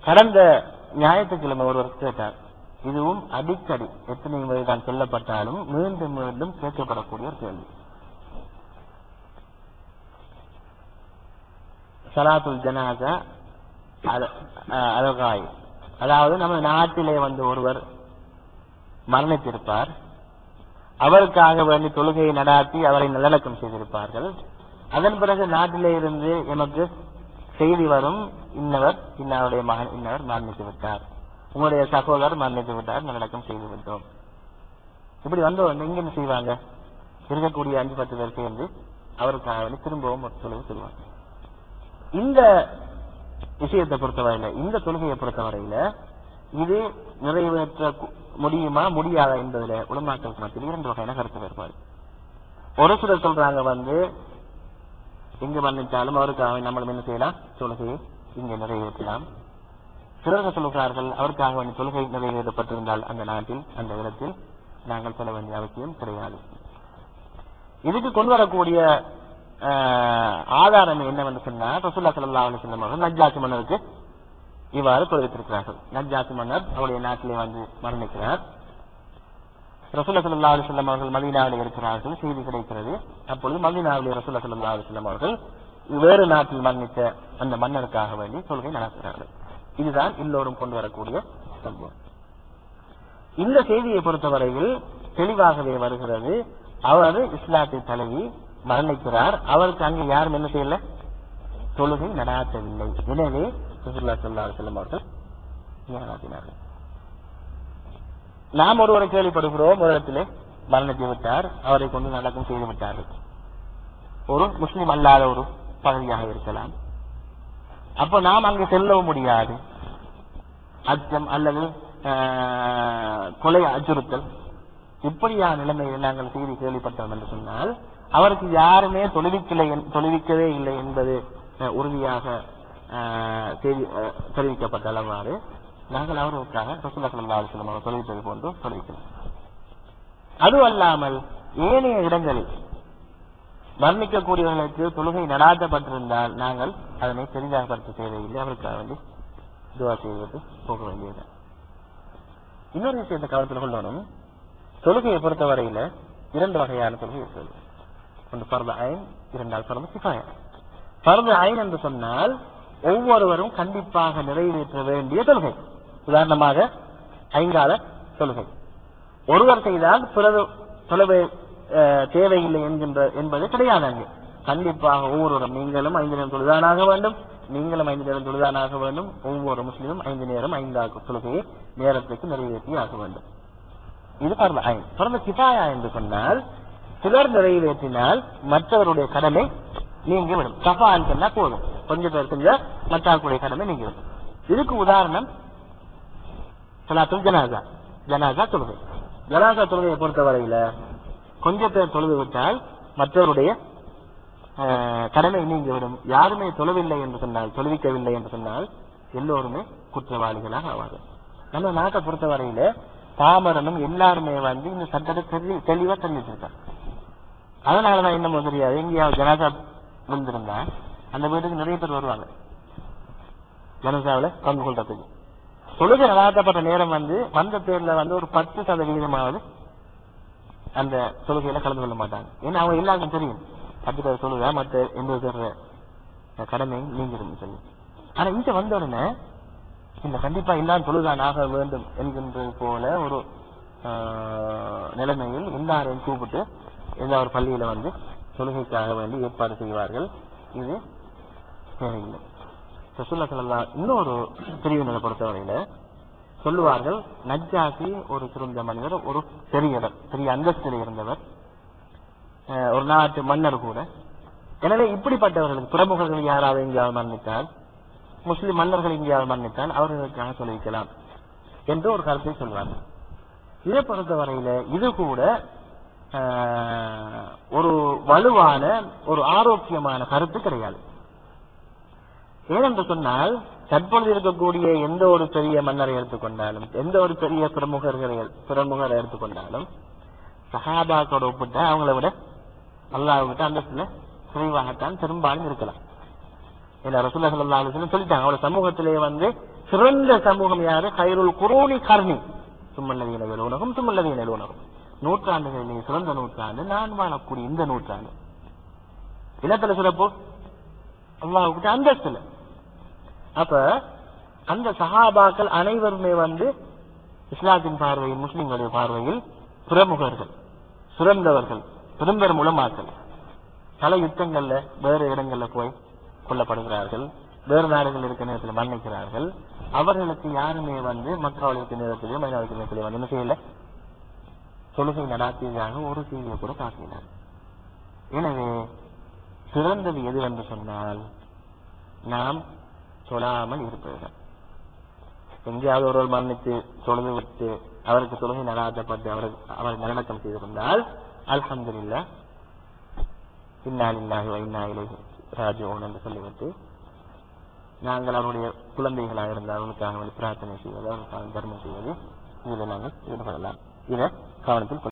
கடந்த ஞாயிற்றுக்கிழமை ஒருவர் கேட்டார் இதுவும் அடிக்கடி எத்தனை முறை தான் சொல்லப்பட்டாலும் மீண்டும் மீண்டும் கேட்கப்படக்கூடிய ஒரு கேள்வி சலாத்துல் ஜனாசா அல- அஹ் அலகாய் அதாவது நம்ம நாட்டிலே வந்து ஒருவர் மரணித்திருப்பார் அவருக்காக வேண்டி தொழுகையை நடாத்தி அவரை நல்லடக்கம் செய்திருப்பார்கள் அதன் பிறகு நாட்டிலே இருந்து எமக்கு செய்தி வரும் இன்னவர் இன்னவருடைய மகன் இன்னவர் மரணித்து விட்டார் உங்களுடைய சகோதரர் மரணித்து விட்டார் நல்லடக்கம் செய்து விட்டோம் இப்படி வந்தவங்க இங்க என்ன செய்வாங்க இருக்கக்கூடிய அஞ்சு பத்து பேர் சேர்ந்து அவருக்காக வேண்டி திரும்பவும் ஒரு தொழுகை சொல்லுவாங்க இந்த விஷயத்தை பொறுத்தவரையில இந்த தொழுகையை பொறுத்தவரையில இது நிறைவேற்ற கு- முடியுமா முடியாதா என்பதுல உலமாக்களுக்கு மத்தியில் இரண்டு வகையான கருத்து வேறுபாடு ஒரு சிலர் சொல்றாங்க வந்து எங்க மன்னித்தாலும் அவருக்காக நம்மளும் என்ன செய்யலாம் தொழுகையை இங்க நிறைவேற்றலாம் சிலர்கள் சொல்கிறார்கள் அவருக்காக வேண்டிய தொழுகை நிறைவேற்றப்பட்டிருந்தால் அந்த நாட்டில் அந்த இடத்தில் நாங்கள் சொல்ல வேண்டிய அவசியம் கிடையாது இதுக்கு கொண்டு வரக்கூடிய ஆஹ், ஆதாரம் என்னவென்று சொன்னால் ரசூல்லா ஸல்லல்லாஹு அலைஹி வஸல்லம் அவர்கள் நஜ்ஜாசி மன்னருக்கு இவ்வாறு தெரிவித்திருக்கிறார்கள் நஜ்ஜாசி மன்னர் அவருடைய நாட்டிலே வந்து மரணிக்கிறார் ரசூல்லா ஸல்லல்லாஹு அலைஹி வஸல்லம் அவர்கள் மதீனாவில் இருக்கிறார்கள் செய்தி கிடைக்கிறது அப்பொழுது மதீனாவிலே ரசூல்லா ஸல்லல்லாஹு அலைஹி வஸல்லம் அவர்கள் வேறு நாட்டில் மரணித்த அந்த மன்னருக்காக வேண்டி தொழுகை நடத்துகிறார்கள் இதுதான் எல்லோரும் கொண்டு வரக்கூடிய சம்பவம் இந்த செய்தியை பொறுத்தவரையில் தெளிவாகவே வருகிறது அவர் இஸ்லாத்தின் தலைவி மரணிக்கிறார் அவருக்கு அங்கு யாரும் என்ன செய்யல தொழுகை நடாத்தவில்லை எனவே ரசூலுல்லாஹி ஸல்லல்லாஹு அலைஹி வஸல்லம் அவர்கள் நடாத்தினார்கள் நாம் ஒருவரை கேள்விப்படுகிறோம் ஒரு இடத்திலே மரணித்து விட்டார் அவரை கொண்டு நடக்கும் செய்து விட்டார்கள் ஒரு முஸ்லிம் அல்லாத ஒரு பகுதியாக இருக்கலாம் அப்ப நாம் அங்கு செல்லவும் முடியாது அச்சம் அல்லது ஆஹ், கொலை அச்சுறுத்தல் இப்படியான நிலைமையில் நாங்கள் செய்தி கேள்விப்பட்டோம் என்று சொன்னால் அவருக்கு யாருமே தொழுவிக்கலை என்- தொழுவிக்கவே இல்லை என்பது அஹ், உறுதியாக ஆஹ், செய்தி அஹ், தெரிவிக்கப்பட்ட அளவாறு நாங்கள் அவர்களுக்காக ரசூலுல்லாஹி ஸல்லல்லாஹு அலைஹி வஸல்லம் அவர்கள் தொழுவித்தது போன்று தொழுவிக்கிறோம் அதுவல்லாமல் ஏனைய இடங்களில் மரணிக்கக்கூடியவர்களுக்கு தொழுகை நடாத்தப்பட்டிருந்தால் நாங்கள் அதனை பெரிதாகப்படுத்த தேவையில்லை அவருக்காக வேண்டி துவா செய்துவிட்டு போக வேண்டியது இன்னொரு விஷயத்தை கவனத்தில் கொள்ளணும் தொழுகையை பொறுத்தவரையில இரண்டு வகையான தொழுகை இருக்கிறது ஒன்று பரத ஐன் இரண்டால் பரத சிபாய பரத ஐன் என்று சொன்னால் ஒவ்வொருவரும் கண்டிப்பாக நிறைவேற்ற வேண்டிய தொழுகை உதாரணமாக ஐங்கால தொழுகை ஒருவர் செய்தால் பிறகு தொலைவே தேவையில்லை என்கின்ற என்பது கிடையாது அங்கு கண்டிப்பாக ஒவ்வொருவரும் நீங்களும் ஐந்து நேரம் தொழுதானாக வேண்டும் நீங்களும் ஐந்து நேரம் தொழுதானாக வேண்டும் ஒவ்வொரு முஸ்லீமும் ஐந்து நேரம் ஐந்தாக தொழுகையை நேரத்துக்கு நிறைவேற்றி ஆக வேண்டும் இது பரல ஐன் பரல கிஃபாயா என்று சொன்னால் சிலர் நிறைவேற்றினால் மற்றவருடைய கடமை நீங்கிவிடும் கஃபான்னு சொன்னா போதும் கொஞ்சம் பேர் செஞ்சா மற்றவர்களுடைய கடமை நீங்கிவிடும் இதுக்கு உதாரணம் சலாத்துல் ஜனாசா ஜனாசா தொழுகை ஜனாசா தொழுகையை பொறுத்தவரையில கொஞ்சம் பேர் தொழுது விட்டால் மற்றவருடைய ஆஹ், கடமை நீங்கிவிடும் யாருமே தொழவில்லை என்று சொன்னால் தொழுவிக்கவில்லை என்று சொன்னால் எல்லோருமே குற்றவாளிகளாக ஆவார்கள் நம்ம நாட்டை பொறுத்தவரையில பாமரனும் எல்லாருமே வந்து இந்த சட்டத்தை தெளி- தெளிவா தெரிஞ்சிருக்காங்க அதனாலதான் இன்னமும் தெரியாது எங்கேயாவது ஜனாசா விழுந்திருந்தா அந்த வீட்டுக்கு நிறைய பேர் வருவாங்க ஜனசாவில பங்கு கொள்றதுக்கு தொழுகை நடாத்தப்பட்ட நேரம் வந்து வந்த பேர்ல வந்து ஒரு பத்து சதவீதமாவது அந்த தொழுகையில கலந்து கொள்ள மாட்டாங்க ஏன்னா அவங்க எல்லாருக்கும் தெரியும் பத்து பேர் தொழுகை மற்ற எண்பது பேர் கடமை நீங்கிடும் சொல்லி ஆனா இங்க வந்த உடனே இந்த கண்டிப்பா எல்லாரும் தொழுதான் ஆக வேண்டும் என்கின்றது போல ஒரு ஆஹ், நிலைமையில் எல்லாரையும் கூப்பிட்டு எல்லா ஒரு பள்ளியில வந்து தொழுகைக்காக வேண்டி ஏற்பாடு செய்வார்கள் இது தேவையில்லை ரசூல்லா ஸல்லல்லாஹு இன்னொரு பிரிவினரை பொறுத்தவரையில சொல்லுவார்கள் நஜ்ஜாசி ஒரு சிறந்த மனிதர் ஒரு பெரியவர் பெரிய அந்தஸ்தில் இருந்தவர் அஹ், ஒரு நாட்டு மன்னர் கூட எனவே இப்படிப்பட்டவர்களுக்கு பிரமுகர்கள் யாராவது எங்கேயாவது மரணித்தால் முஸ்லிம் மன்னர்கள் எங்கேயாவது மரணித்தால் அவர்களுக்காக சொல்லிக்கலாம் என்று ஒரு கருத்தை சொல்வார்கள் இதை பொறுத்தவரையில இது கூட ஆஹ், ஒரு வலுவான ஒரு ஆரோக்கியமான கருத்து கிடையாது ஏனென்று சொன்னால் தற்பொழுது இருக்கக்கூடிய எந்த ஒரு பெரிய மன்னரை எடுத்துக்கொண்டாலும் எந்த ஒரு பெரிய பிரமுகர்களை பிரமுகரை எடுத்துக்கொண்டாலும் சஹாபாக்களோட ஒப்பிட்ட அவங்கள விட அல்லாஹ்விட்ட அந்தஸ்துல குறைவாகத்தான் பெரும்பாலும் இருக்கலாம் ஏன்னா ரசூல்லா ஸல்லல்லாஹு அலைஹி வஸல்லம் சொல்லிட்டாங்க அவளோட சமூகத்திலே வந்து சிறந்த சமூகம் யாரு ஹைருல் குரோனி கர்ணி சும்மல்லதீன உலகம் சும்மல்லதீன உலகம் நூற்றாண்டுகளிலே சிறந்த நூற்றாண்டு நான் வாழக்கூடிய இந்த நூற்றாண்டு இனத்துல சிறப்பு அல்லாஹ்வுக்கு அந்தஸ்துல அப்ப அந்த சஹாபாக்கள் அனைவருமே வந்து இஸ்லாத்தின் பார்வையில் முஸ்லிம்களுடைய பார்வையில் பிரமுகர்கள் சிறந்தவர்கள் பெரும்பெரும் உலமாக்கள் பல யுத்தங்கள்ல வேறு இடங்கள்ல போய் கொல்லப்படுகிறார்கள் வேறு நாடுகள் இருக்க நேரத்தில் மன்னிக்கிறார்கள் அவர்களுக்கு யாருமே வந்து மக்கள் இருக்க நேரத்திலே மைனாரிட்டி நேரத்திலே வந்து என்ன செய்யல தொழுகை நடாத்தியதாக ஒரு செய்தியை கூட பார்க்கிறார் எனவே சிறந்தது எது என்று சொன்னால் நாம் தொழாமல் இருப்பதுதான் எங்கேயாவது ஒருவர் மன்னித்து தொழுது விட்டு அவருக்கு தொழுகை நடாத்தப்பட்டு அவர் அவர் நல்லடக்கம் செய்து கொண்டால் அல்ஹம்துலில்லா இன்னா லில்லாஹி வ இன்னா இலைஹி ராஜிஊன் என்று சொல்லிவிட்டு நாங்கள் அவருடைய குழந்தைகளாக இருந்தால் அவர்களுக்காக வேண்டி பிரார்த்தனை செய்வது அவர்களுக்காக தர்மம் செய்வது இதில் நாங்கள் ஈடுபடலாம் இதை கவனத்தில் கொள்ள